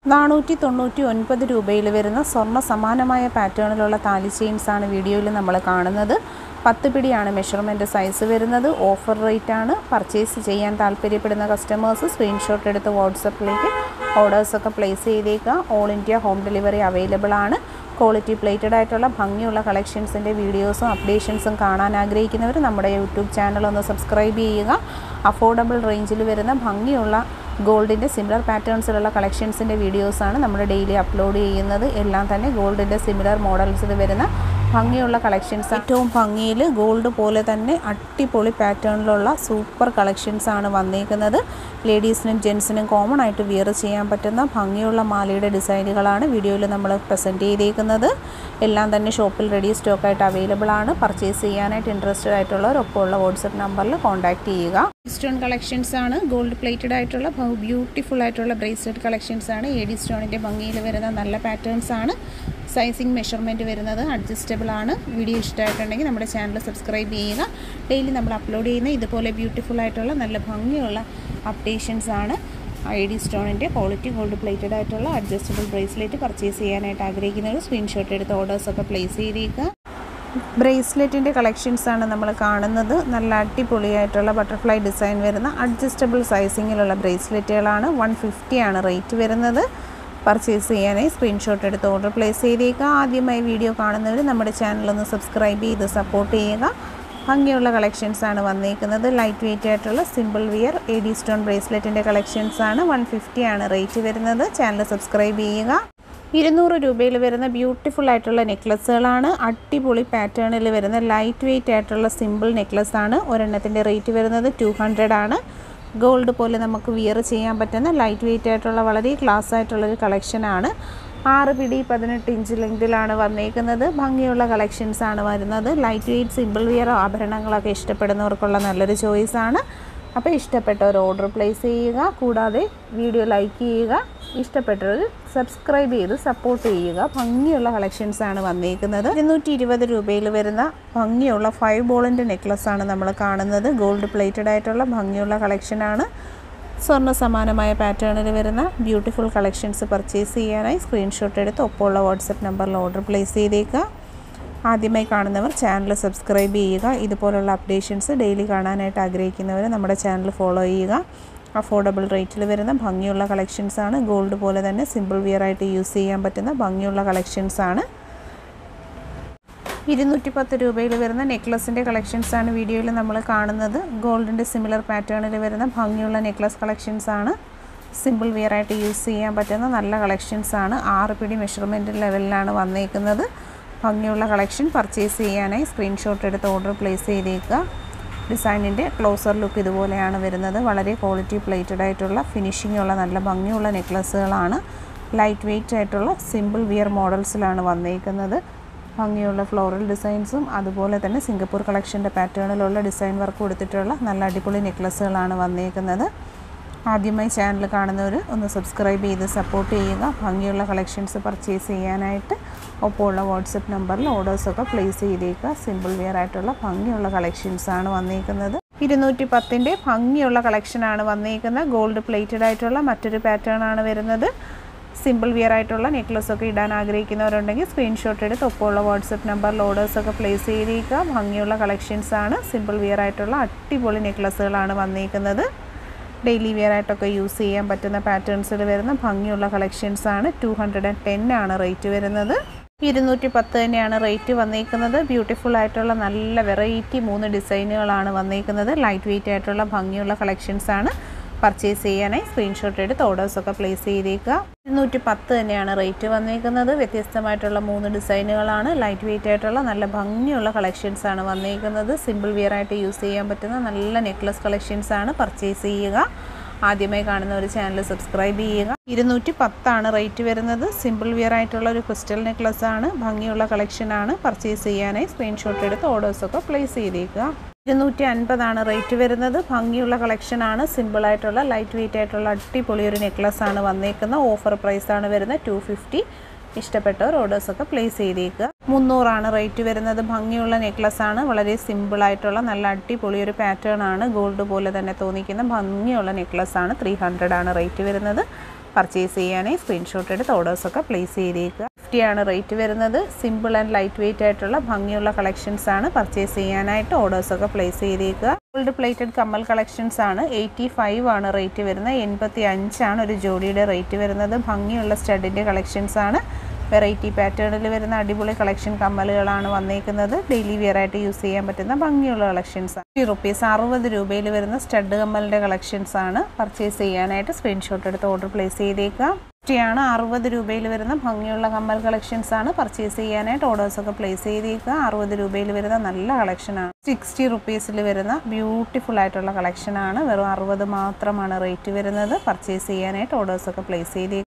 നാനൂറ്റി തൊണ്ണൂറ്റി ഒൻപത് രൂപയിൽ വരുന്ന സ്വർണ്ണ സമാനമായ പാറ്റേണിലുള്ള താലി ചെയിൻസ് ആണ് വീഡിയോയിൽ നമ്മൾ കാണുന്നത് പത്ത് പിടിയാണ് മെഷർമെൻറ്റ് സൈസ് വരുന്നത് ഓഫർ റേറ്റ് ആണ് പർച്ചേസ് ചെയ്യാൻ താല്പര്യപ്പെടുന്ന കസ്റ്റമേഴ്സ് സ്ക്രീൻഷോട്ട് എടുത്ത് വാട്സപ്പിലേക്ക് ഓർഡേഴ്സൊക്കെ പ്ലേസ് ചെയ്തേക്കുക all India home delivery available ആണ് ക്വാളിറ്റി പ്ലേറ്റഡ് ആയിട്ടുള്ള ഭംഗിയുള്ള കളക്ഷൻസിൻ്റെ വീഡിയോസും അപ്ഡേഷൻസും കാണാൻ ആഗ്രഹിക്കുന്നവർ നമ്മുടെ യൂട്യൂബ് ചാനൽ ഒന്ന് സബ്സ്ക്രൈബ് ചെയ്യുക അഫോർഡബിൾ റേഞ്ചിൽ വരുന്ന ഭംഗിയുള്ള ഗോൾഡിൻ്റെ സിമിലർ പാറ്റേൺസിലുള്ള കളക്ഷൻസിൻ്റെ വീഡിയോസാണ് നമ്മൾ ഡെയിലി അപ്ലോഡ് ചെയ്യുന്നത് എല്ലാം തന്നെ ഗോൾഡിൻ്റെ സിമിലർ മോഡൽസിൽ വരുന്ന ഭംഗിയുള്ള കളക്ഷൻസ് ഏറ്റവും ഭംഗിയിൽ ഗോൾഡ് പോലെ തന്നെ അടിപൊളി പാറ്റേണിലുള്ള സൂപ്പർ കളക്ഷൻസ് ആണ് വന്നേക്കുന്നത് ലേഡീസിനും ജെൻസിനും കോമൺ ആയിട്ട് വിയർ ചെയ്യാൻ പറ്റുന്ന ഭംഗിയുള്ള മാലയുടെ ഡിസൈനുകളാണ് വീഡിയോയിൽ നമ്മൾ പ്രസൻറ്റ് ചെയ്തേക്കുന്നത് എല്ലാം തന്നെ ഷോപ്പിൽ റെഡി സ്റ്റോക്കായിട്ട് അവൈലബിൾ ആണ് പർച്ചേസ് ചെയ്യാനായിട്ട് ഇൻട്രസ്റ്റഡ് ആയിട്ടുള്ളവർ ഒപ്പമുള്ള വാട്സപ്പ് നമ്പറിൽ കോൺടാക്റ്റ് ചെയ്യുക സ്റ്റോൺ കളക്ഷൻസ് ആണ് ഗോൾഡ് പ്ലേറ്റഡ് ആയിട്ടുള്ള ബ്യൂട്ടിഫുൾ ആയിട്ടുള്ള ബ്രേസ്ലെറ്റ് കളക്ഷൻസ് ആണ് എ ഡി സ്റ്റോണിൻ്റെ ഭംഗിയിൽ വരുന്ന നല്ല പാറ്റേൺസ് ആണ് സൈസിങ് മെഷർമെൻറ്റ് വരുന്നത് അഡ്ജസ്റ്റബിൾ ആണ് വീഡിയോ ഇഷ്ടമായിട്ടുണ്ടെങ്കിൽ നമ്മുടെ ചാനൽ സബ്സ്ക്രൈബ് ചെയ്യുക ഡെയിലി നമ്മൾ അപ്ലോഡ് ചെയ്യുന്ന ഇതുപോലെ ബ്യൂട്ടിഫുൾ ആയിട്ടുള്ള നല്ല ഭംഗിയുള്ള അപ്ഡേഷൻസ് ആണ് ഐ ഡി സ്റ്റോണിൻ്റെ ക്വാളിറ്റി ഗോൾഡ് പ്ലേറ്റഡ് ആയിട്ടുള്ള അഡ്ജസ്റ്റബിൾ ബ്രേസ്ലെറ്റ് പർച്ചേസ് ചെയ്യാനായിട്ട് ആഗ്രഹിക്കുന്നവർ സ്ക്രീൻഷോട്ട് എടുത്ത് ഓർഡേഴ്സൊക്കെ പ്ലേസ് ചെയ്തേക്കുക ബ്രേസ്ലെറ്റിൻ്റെ കളക്ഷൻസ് ആണ് നമ്മൾ കാണുന്നത് നല്ല അടിപൊളിയായിട്ടുള്ള ബട്ടർഫ്ലൈ ഡിസൈൻ വരുന്ന അഡ്ജസ്റ്റബിൾ സൈസിങ്ങിലുള്ള ബ്രേസ്ലെറ്റുകളാണ് വൺ ഫിഫ്റ്റി ആണ് റേറ്റ് വരുന്നത് പർച്ചേസ് ചെയ്യാനായി സ്ക്രീൻഷോട്ട് എടുത്ത് ഓർഡർ പ്ലേസ് ചെയ്തേക്കുക ആദ്യമായി വീഡിയോ കാണുന്നവർ നമ്മുടെ ചാനൽ ഒന്ന് സബ്സ്ക്രൈബ് ചെയ്ത് സപ്പോർട്ട് ചെയ്യുക ഭംഗിയുള്ള കളക്ഷൻസ് ആണ് വന്നേക്കുന്നത് ലൈറ്റ് വെയിറ്റ് ആയിട്ടുള്ള simple wear A D stone ബ്രേസ്ലെറ്റിൻ്റെ കളക്ഷൻസ് ആണ് വൺ ഫിഫ്റ്റി ആണ് റേറ്റ് വരുന്നത് ചാനൽ സബ്സ്ക്രൈബ് ചെയ്യുക ഇരുന്നൂറ് രൂപയിൽ വരുന്ന ബ്യൂട്ടിഫുൾ ആയിട്ടുള്ള നെക്ലസ്സുകളാണ് അടിപൊളി പാറ്റേണിൽ വരുന്ന ലൈറ്റ് വെയിറ്റ് ആയിട്ടുള്ള സിമ്പിൾ നെക്ലസ് ആണ് ഒരെണ്ണത്തിൻ്റെ റേറ്റ് വരുന്നത് ടു ഹൺഡ്രഡ് ആണ് ഗോൾഡ് പോലെ നമുക്ക് വിയർ ചെയ്യാൻ പറ്റുന്ന ലൈറ്റ് വെയിറ്റ് ആയിട്ടുള്ള വളരെ ക്ലാസ് ആയിട്ടുള്ളൊരു കളക്ഷനാണ് ആറ് പിടി പതിനെട്ട് ഇഞ്ച് ലെങ്തിലാണ് വന്നേക്കുന്നത് ഭംഗിയുള്ള കളക്ഷൻസ് ആണ് വരുന്നത് ലൈറ്റ് വെയിറ്റ് സിമ്പിൾ വിയർ ആഭരണങ്ങളൊക്കെ ഇഷ്ടപ്പെടുന്നവർക്കുള്ള നല്ലൊരു ചോയ്സാണ് അപ്പോൾ ഇഷ്ടപ്പെട്ടവർ ഓർഡർ പ്ലേസ് ചെയ്യുക കൂടാതെ വീഡിയോ ലൈക്ക് ചെയ്യുക ഇഷ്ടപ്പെട്ടവർ സബ്സ്ക്രൈബ് ചെയ്ത് സപ്പോർട്ട് ചെയ്യുക ഭംഗിയുള്ള കളക്ഷൻസ് ആണ് വന്നേക്കുന്നത് ഇരുന്നൂറ്റി ഇരുപത് രൂപയിൽ വരുന്ന ഭംഗിയുള്ള ഫൈവ് ബോളിൻ്റെ നെക്ലസ് ആണ് നമ്മൾ കാണുന്നത് ഗോൾഡ് പ്ലേറ്റഡ് ആയിട്ടുള്ള ഭംഗിയുള്ള കളക്ഷനാണ് സ്വർണ്ണ സമാനമായ പാറ്റേണിൽ വരുന്ന ബ്യൂട്ടിഫുൾ കളക്ഷൻസ് പർച്ചേസ് ചെയ്യാനായി സ്ക്രീൻഷോട്ട് എടുത്ത് ഒപ്പമുള്ള വാട്സപ്പ് നമ്പറിൽ ഓർഡർ പ്ലേസ് ചെയ്തേക്കുക ആദ്യമായി കാണുന്നവർ ചാനൽ സബ്സ്ക്രൈബ് ചെയ്യുക ഇതുപോലുള്ള അപ്ഡേഷൻസ് ഡെയിലി കാണാനായിട്ട് ആഗ്രഹിക്കുന്നവർ നമ്മുടെ ചാനൽ ഫോളോ ചെയ്യുക അഫോർഡബിൾ റേറ്റിൽ വരുന്ന ഭംഗിയുള്ള കളക്ഷൻസ് ആണ് ഗോൾഡ് പോലെ തന്നെ സിമ്പിൾ വിയർ ആയിട്ട് യൂസ് ചെയ്യാൻ പറ്റുന്ന ഭംഗിയുള്ള കളക്ഷൻസ് ആണ് ഇരുന്നൂറ്റി പത്ത് രൂപയിൽ വരുന്ന നെക്ലസിൻ്റെ കളക്ഷൻസ് ആണ് വീഡിയോയിൽ നമ്മൾ കാണുന്നത് ഗോൾഡിൻ്റെ സിമിലർ പാറ്റേണിൽ വരുന്ന ഭംഗിയുള്ള നെക്ലസ് കളക്ഷൻസ് ആണ് സിമ്പിൾ വിയർ ആയിട്ട് യൂസ് ചെയ്യാൻ പറ്റുന്ന നല്ല കളക്ഷൻസ് ആണ് ആറ് പിടി മെഷർമെൻറ്റ് ലെവലിലാണ് വന്നേക്കുന്നത് ഭംഗിയുള്ള കളക്ഷൻ പർച്ചേസ് ചെയ്യാനായി സ്ക്രീൻഷോട്ട് എടുത്ത് ഓർഡർ പ്ലേസ് ചെയ്തേക്കുക ഡിസൈനിൻ്റെ ക്ലോസർ ലുക്ക് ഇതുപോലെയാണ് വരുന്നത് വളരെ ക്വാളിറ്റി പ്ലേറ്റഡ് ആയിട്ടുള്ള ഫിനിഷിംഗ് ഉള്ള നല്ല ഭംഗിയുള്ള നെക്ലസ്സുകളാണ് ലൈറ്റ് വെയിറ്റ് ആയിട്ടുള്ള സിമ്പിൾ വിയർ മോഡൽസിലാണ് വന്നേക്കുന്നത് ഭംഗിയുള്ള ഫ്ലോറൽ ഡിസൈൻസും അതുപോലെ തന്നെ സിംഗപ്പൂർ കളക്ഷൻ്റെ പാറ്റേണിലുള്ള ഡിസൈൻ വർക്ക് കൊടുത്തിട്ടുള്ള നല്ല അടിപൊളി നെക്ലസ്സുകളാണ് വന്നേക്കുന്നത് ആദ്യമായി ചാനൽ കാണുന്നവർ ഒന്ന് സബ്സ്ക്രൈബ് ചെയ്ത് സപ്പോർട്ട് ചെയ്യുക ഭംഗിയുള്ള കളക്ഷൻസ് പർച്ചേസ് ചെയ്യാനായിട്ട് ഒപ്പമുള്ള വാട്സപ്പ് നമ്പറിൽ ഓർഡേഴ്സൊക്കെ പ്ലേസ് ചെയ്തേക്കുക സിമ്പിൾ വെയർ ആയിട്ടുള്ള ഭംഗിയുള്ള കളക്ഷൻസ് ആണ് വന്നേക്കുന്നത് ഇരുന്നൂറ്റി പത്തിൻ്റെ ഭംഗിയുള്ള കളക്ഷനാണ് വന്നേക്കുന്നത് ഗോൾഡ് പ്ലേറ്റഡ് ആയിട്ടുള്ള മറ്റൊരു പാറ്റേൺ ആണ് വരുന്നത് സിമ്പിൾ വിയർ ആയിട്ടുള്ള നെക്ലസ് ഒക്കെ ഇടാൻ ആഗ്രഹിക്കുന്നവരുണ്ടെങ്കിൽ സ്ക്രീൻഷോട്ട് എടുത്ത് ഒപ്പമുള്ള വാട്സപ്പ് നമ്പറിൽ ഓർഡേഴ്സൊക്കെ പ്ലേസ് ചെയ്തേക്കുക ഭംഗിയുള്ള കളക്ഷൻസ് ആണ് സിമ്പിൾ വിയർ ആയിട്ടുള്ള അടിപൊളി നെക്ലസ്സുകളാണ് വന്നേക്കുന്നത് ഡെയിലി വെയർ ആയിട്ടൊക്കെ യൂസ് ചെയ്യാൻ പറ്റുന്ന പാറ്റേൺസിൽ വരുന്ന ഭംഗിയുള്ള കളക്ഷൻസ് ആണ് ടു ഹൺഡ്രഡ് ആൻഡ് ടെൻ ആണ് റേറ്റ് വരുന്നത് ഇരുന്നൂറ്റി പത്ത് തന്നെയാണ് റേറ്റ് വന്നേക്കുന്നത് ബ്യൂട്ടിഫുൾ ആയിട്ടുള്ള നല്ല വെറൈറ്റി മൂന്ന് ഡിസൈനുകളാണ് വന്നേക്കുന്നത് ലൈറ്റ് വെയിറ്റ് ആയിട്ടുള്ള ഭംഗിയുള്ള കളക്ഷൻസ് ആണ് പർച്ചേസ് ചെയ്യാനായി സ്ക്രീൻഷോട്ട് എടുത്ത് ഓർഡേഴ്സൊക്കെ പ്ലേസ് ചെയ്തേക്കുക ഇരുന്നൂറ്റി പത്ത് തന്നെയാണ് റേറ്റ് വന്നേക്കുന്നത് വ്യത്യസ്തമായിട്ടുള്ള മൂന്ന് ഡിസൈനുകളാണ് ലൈറ്റ് വെയിറ്റ് ആയിട്ടുള്ള നല്ല ഭംഗിയുള്ള കളക്ഷൻസ് ആണ് വന്നേക്കുന്നത് സിമ്പിൾ വിയർ ആയിട്ട് യൂസ് ചെയ്യാൻ പറ്റുന്ന നല്ല നെക്ലസ് കളക്ഷൻസ് ആണ് പർച്ചേസ് ചെയ്യുക ആദ്യമായി കാണുന്ന ഒരു ചാനൽ സബ്സ്ക്രൈബ് ചെയ്യുക ഇരുന്നൂറ്റി പത്താണ് റേറ്റ് വരുന്നത് സിമ്പിൾ വിയർ ആയിട്ടുള്ള ഒരു ക്രിസ്റ്റൽ നെക്ലസ് ആണ് ഭംഗിയുള്ള കളക്ഷനാണ് പർച്ചേസ് ചെയ്യാനായി സ്ക്രീൻഷോട്ട് എടുത്ത് ഓർഡേഴ്സൊക്കെ പ്ലേസ് ചെയ്തേക്കുക ഇരുന്നൂറ്റി അൻപതാണ് റേറ്റ് വരുന്നത് ഭംഗിയുള്ള കളക്ഷനാണ് സിമ്പിളായിട്ടുള്ള ലൈറ്റ് വെയിറ്റ് ആയിട്ടുള്ള അടിപൊളി ഒരു നെക്ലസ് ആണ് വന്നേക്കുന്നത് ഓഫർ പ്രൈസാണ് വരുന്നത് ടു ഫിഫ്റ്റി ഇഷ്ടപ്പെട്ടവർ ഓർഡേഴ്സൊക്കെ പ്ലേസ് ചെയ്തേക്കുക മുന്നൂറാണ് റേറ്റ് വരുന്നത് ഭംഗിയുള്ള നെക്ലസ് ആണ് വളരെ സിമ്പിളായിട്ടുള്ള നല്ല അടിപൊളി ഒരു പാറ്റേൺ ആണ് ഗോൾഡ് പോലെ തന്നെ തോന്നിക്കുന്ന ഭംഗിയുള്ള നെക്ലസ് ആണ് ത്രീ ഹൺഡ്രഡ് ആണ് റേറ്റ് വരുന്നത് പർച്ചേസ് ചെയ്യാനായി സ്ക്രീൻഷോട്ട് എടുത്ത് ഓർഡേഴ്സൊക്കെ പ്ലേസ് ചെയ്തേക്കുക ഫിഫ്റ്റി ആണ് റേറ്റ് വരുന്നത് സിമ്പിൾ ആൻഡ് ലൈറ്റ് വെയിറ്റ് ആയിട്ടുള്ള ഭംഗിയുള്ള കളക്ഷൻസ് ആണ് പർച്ചേസ് ചെയ്യാനായിട്ട് ഓർഡേഴ്സൊക്കെ പ്ലേസ് ചെയ്തേക്കുക ഗോൾഡ് പ്ലേറ്റഡ് കമ്മൽ കളക്ഷൻസ് ആണ് എയ്റ്റി ഫൈവ് ആണ് റേറ്റ് വരുന്നത് എൺപത്തി അഞ്ചാണ് ഒരു ജോഡിയുടെ റേറ്റ് വരുന്നത് ഭംഗിയുള്ള സ്റ്റഡിൻ്റെ കളക്ഷൻസ് ആണ് വെറൈറ്റി പാറ്റേണിൽ വരുന്ന അടിപൊളി കളക്ഷൻ കമ്മലുകളാണ് വന്നേക്കുന്നത് ഡെയിലി വെയർ ആയിട്ട് യൂസ് ചെയ്യാൻ പറ്റുന്ന ഭംഗിയുള്ള കളക്ഷൻസ് ഫിഫ്റ്റി റുപ്പീസ് അറുപത് രൂപയിൽ വരുന്ന സ്റ്റഡ് കമ്മലിൻ്റെ കളക്ഷൻസ് ആണ് പർച്ചേസ് ചെയ്യാനായിട്ട് സ്ക്രീൻഷോട്ട് എടുത്ത് ഓർഡർ പ്ലേസ് ചെയ്തേക്കുക ഫിഫ്റ്റിയാണ് അറുപത് രൂപയിൽ വരുന്ന ഭംഗിയുള്ള കമ്മൽ കളക്ഷൻസ് ആണ് പർച്ചേസ് ചെയ്യാനായിട്ട് ഓർഡേഴ്സൊക്കെ പ്ലേസ് ചെയ്തേക്കുക അറുപത് രൂപയിൽ വരുന്ന നല്ല കളക്ഷനാണ് സിക്സ്റ്റി റുപ്പീസിൽ വരുന്ന ബ്യൂട്ടിഫുൾ ആയിട്ടുള്ള കളക്ഷനാണ് വെറും അറുപത് മാത്രമാണ് റേറ്റ് വരുന്നത് പർച്ചേസ് ചെയ്യാനായിട്ട് ഓർഡേഴ്സൊക്കെ പ്ലേസ് ചെയ്തേക്കുക